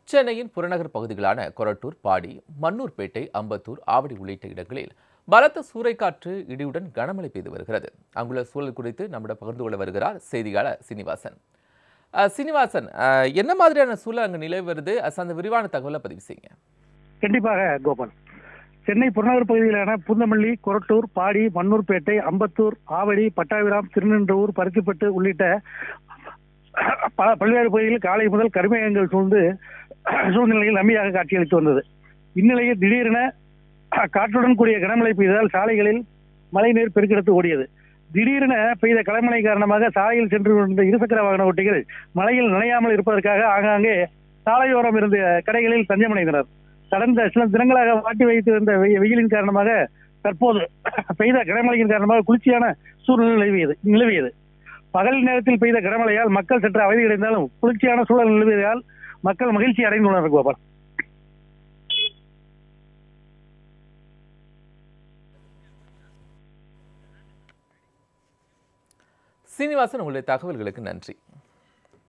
சென்னையின் புறநகர் பகுதிகளான கொரட்டூர் பாடி மன்னூர்பேட்டை அம்பத்தூர் ஆவடி உள்ளிட்ட இடங்களில் பலத்த சூறைக்காற்று இடியுடன் கனமழை பெய்து வருகிறது அங்குள்ள சூழல் குறித்து நம்மிடம் பகிர்ந்து கொள்ள வருகிறார் செய்தியாளர் சீனிவாசன் அஹ், சீனிவாசன் அஹ், என்ன மாதிரியான சூழல் அங்கு நிலவி வருது அஹ், அந்த விரிவான தகவலை பதிவு செய்யுங்க கண்டிப்பாக கோபால் சென்னை புறநகர் பகுதியிலான பூந்தமல்லி கொரட்டூர் பாடி மன்னூர்பேட்டை அம்பத்தூர் ஆவடி பட்டாபிராம் திருநின்றவூர் பருத்திப்பட்டு உள்ளிட்ட பல பல்வேறு பகுதிகளில் காலை முதல் கருமேகங்கள் சூழ்ந்து சூழ்நிலையில் நம்பியாக காட்சியளித்து வந்தது இந்நிலையில் திடீரென காற்றுடன் கூடிய கனமழை பெய்ததால் சாலைகளில் மழைநீர் பெருக்கெடுத்து ஓடியது திடீரென பெய்த கனமழை காரணமாக சாலையில் சென்று கொண்டிருந்த இருசக்கர வாகன ஓட்டிகள் மழையில் நனையாமல் இருப்பதற்காக ஆங்காங்கே சாலையோரம் இருந்த கடைகளில் தஞ்சமடைந்தனர் கடந்த சில தினங்களாக வாட்டி வைத்து வந்த வெயி- வெயிலின் காரணமாக தற்போது பெய்த கனமழையின் காரணமாக குளிர்ச்சியான சூழ்நிலை நிலவியது நிலவியது பகல் நேரத்தில் பெய்த கனமழையால் மக்கள் சற்று அவதியடைந்தாலும் குளிர்ச்சியான சூழல் நிலவியதால் மக்கள் மகிழ்ச்சி அடைந்துள்ளனர் கோபால் சீனிவாசன் உங்களுடைய தகவல்களுக்கு நன்றி